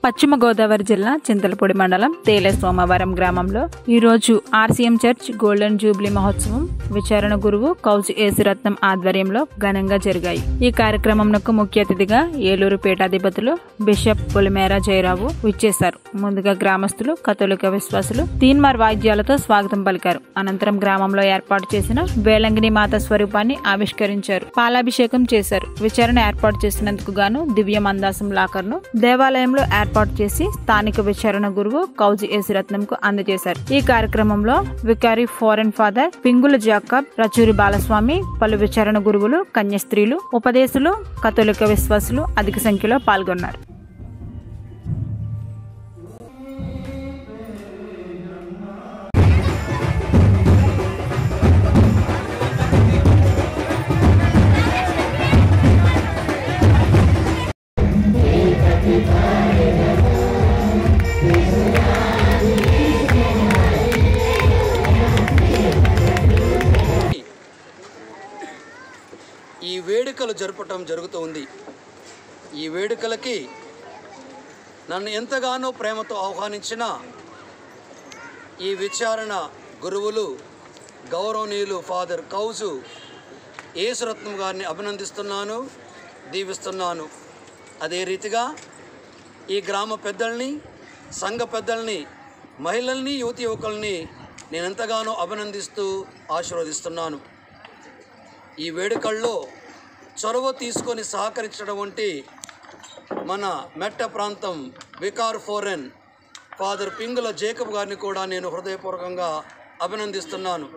పశ్చిమ గోదావరి జిల్లా చింతలపూడి మండలం తేలే సోమవారం గ్రామంలో ఈ రోజు ఆర్సీఎం చర్చ్ గోల్డెన్ జూబ్లీ మహోత్సవం విచారణ గురువు కౌజు ఏసురత్నం ఆధ్వర్యంలో ఘనంగా జరిగాయి ఈ కార్యక్రమంకు ముఖ్య అతిథిగా ఏలూరు పీఠాధిపతులు బిషప్ పొలిమేర జయరావు విచ్చేశారు ముందుగా గ్రామస్తులు కథోలిక విశ్వాసులు తీన్మార్ వాయిద్యాలతో స్వాగతం పలికారు అనంతరం గ్రామంలో ఏర్పాటు చేసిన వేలంగిని మాత స్వరూపాన్ని ఆవిష్కరించారు పాలాభిషేకం చేశారు విచారణ ఏర్పాటు చేసినందుకు గాను దివ్య మందాసం లాకర్ను దేవాలయంలో ఏర్పాటు చేసి స్థానిక విచారణ గురువు కౌజి యేసురత్నంకు అందజేశారు ఈ కార్యక్రమంలో vicar forane father Pingula Jacob Rachuri Balaswamy పలు విచారణ గురువులు కన్యస్త్రీలు ఉపదేశులు కథోలిక విశ్వాసులు అధిక సంఖ్యలో పాల్గొన్నారు ఈ వేడుకలు జరపటం జరుగుతూ ఉంది ఈ వేడుకలకి నన్ను ఎంతగానో ప్రేమతో ఆహ్వానించిన ఈ విచారణ గురువులు గౌరవనీయులు ఫాదర్ కౌజు యేసురత్నం గారిని అభినందిస్తున్నాను దీవిస్తున్నాను అదే రీతిగా ఈ గ్రామ పెద్దల్ని సంఘ పెద్దల్ని మహిళల్ని యువతి యువకుల్ని నేను ఎంతగానో అభినందిస్తూ ఆశీర్వదిస్తున్నాను ఈ వేడుకల్లో చొరవ తీసుకొని సహకరించడం వంటి మన మెట్ట ప్రాంతం vicar forane father Pingula Jacob గారిని కూడా నేను హృదయపూర్వకంగా అభినందిస్తున్నాను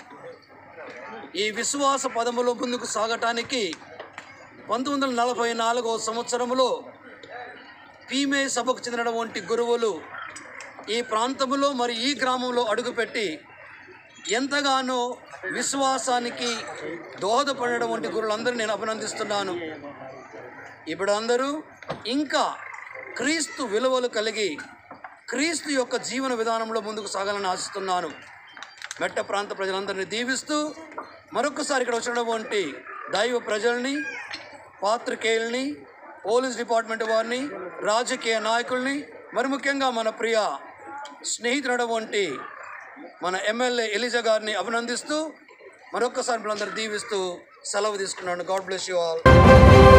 ఈ విశ్వాస పదములో ముందుకు సాగటానికి పంతొమ్మిది వందల నలభై నాలుగో సంవత్సరంలో పీమే సభకు చెందిన వంటి గురువులు ఈ ప్రాంతంలో మరి ఈ గ్రామంలో అడుగుపెట్టి ఎంతగానో విశ్వాసానికి దోహదపడడం వంటి గురువులందరూ నేను అభినందిస్తున్నాను ఇప్పుడు అందరూ ఇంకా క్రీస్తు విలువలు కలిగి క్రీస్తు యొక్క జీవన విధానంలో ముందుకు సాగాలని ఆశిస్తున్నాను మెట్ట ప్రాంత ప్రజలందరినీ దీవిస్తూ మరొకసారి ఇక్కడ వచ్చినటువంటి దైవ ప్రజల్ని పాత్రికేయుల్ని పోలీస్ డిపార్ట్మెంట్ వారిని రాజకీయ నాయకుల్ని మరి ముఖ్యంగా మన ప్రియ స్నేహితుడు వంటి మన ఎమ్మెల్యే ఎలిజా గారిని అభినందిస్తూ మరొక్కసారి మీరందరూ దీవిస్తూ సెలవు తీసుకున్నాను గాడ్ బ్లెస్ యూ ఆల్